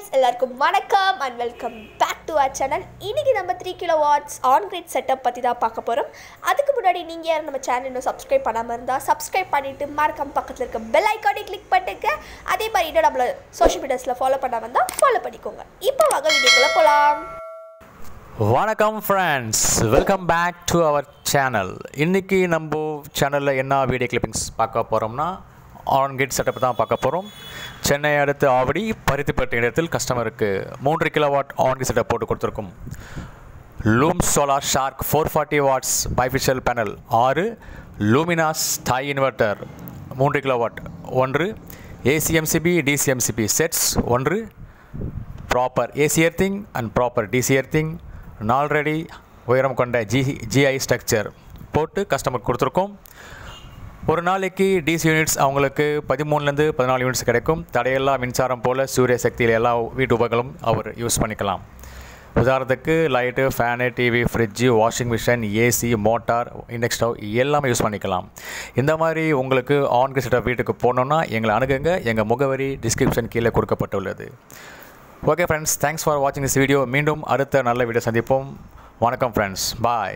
எல்லாருக்கும் வணக்கம் and welcome back to our channel இன்னைக்கு நம்ம three kilo watts on grid setup பற்றி தான் பார்க்க போகிறோம் அதுக்கு முன்னாடி நீங்கள் யாரும் நம்ம சேனல் இன்னும் சப்ஸ்கிரைப் பண்ணாமல் இருந்தால் சப்ஸ்கிரைப் பண்ணிவிட்டு மறக்காம பக்கத்தில் இருக்க பெல் ஐக்கானே கிளிக் பண்ணுங்க அதே மாதிரி இன்னும் நம்மள சோஷியல் மீடியாஸில் ஃபாலோ பண்ணாமல் இருந்தால் ஃபாலோ பண்ணிக்கோங்க இப்போ வாங்க வீடியோக்குள்ளே போகலாம் வணக்கம் friends welcome back to our channel இன்றைக்கி நம்ம சேனலில் என்ன வீடியோ கிளிப்பிங்ஸ் பார்க்க போகிறோம்னா ஆன் கேட் செட்டப் தான் பார்க்க போகிறோம் சென்னை அடுத்து ஆவடி பருத்திப்பட்டு இடத்தில் கஸ்டமருக்கு மூன்று kilo watt on grid setup போட்டு கொடுத்துருக்கும் Loom Solar Shark four forty watts bifacial panel ஆறு லூமினாஸ் தாய் இன்வெர்ட்டர் மூன்று கிலோ வாட் ஒன்று ஏசிஎம்சிபி டிசிஎம்சிபி செட்ஸ் ஒன்று proper AC earthing and proper DC earthing நால்ரெடி உயரம் கொண்ட ஜி ஜிஐ ஸ்ட்ரக்சர் போட்டு கஸ்டமர் கொடுத்துருக்கோம் ஒரு நாளைக்கு டிசி யூனிட்ஸ் அவங்களுக்கு பதிமூணுலேருந்து பதினாலு யூனிட்ஸ் கிடைக்கும் தடையில்லா மின்சாரம் போல் சூரிய சக்தியில் எல்லா வீட்டு உபகங்களும் அவர் யூஸ் பண்ணிக்கலாம் உதாரணத்துக்கு light fan TV fridge washing machine AC motor induction stove எல்லாமே யூஸ் பண்ணிக்கலாம் இந்த மாதிரி உங்களுக்கு ஆன் செட்டப் வீட்டுக்கு போகணுன்னா எங்களை அணுகுங்க எங்கள் முகவரி டிஸ்கிரிப்ஷன் கீழே கொடுக்கப்பட்டுள்ளது ஓகே ஃப்ரெண்ட்ஸ் தேங்க்ஸ் ஃபார் வாட்சிங் திஸ் வீடியோ மீண்டும் அடுத்த நல்ல வீடியோ சந்திப்போம் வணக்கம் ஃப்ரெண்ட்ஸ் பாய்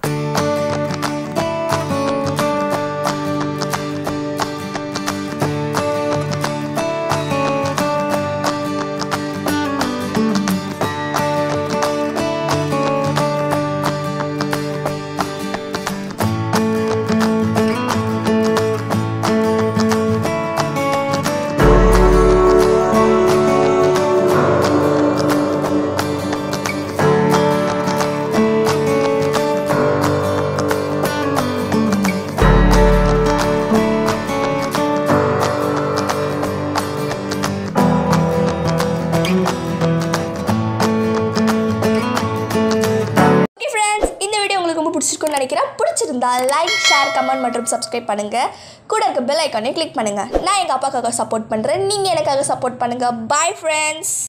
ஓகே ஃப்ரெண்ட்ஸ் இந்த வீடியோ உங்களுக்கு ரொம்ப பிடிச்சிருக்குன்னு நினைக்கிறேன் பிடிச்சிருந்தா லைக் ஷேர் கமெண்ட் மற்றும் சப்ஸ்கிரைப் பண்ணுங்கள் கூட இருக்க பெல் ஐக்கானே கிளிக் பண்ணுங்கள் நான் எங்கள் அப்பாக்காக சப்போர்ட் பண்ணுறேன் நீங்கள் எனக்காக சப்போர்ட் பண்ணுங்கள் பாய் ஃப்ரெண்ட்ஸ்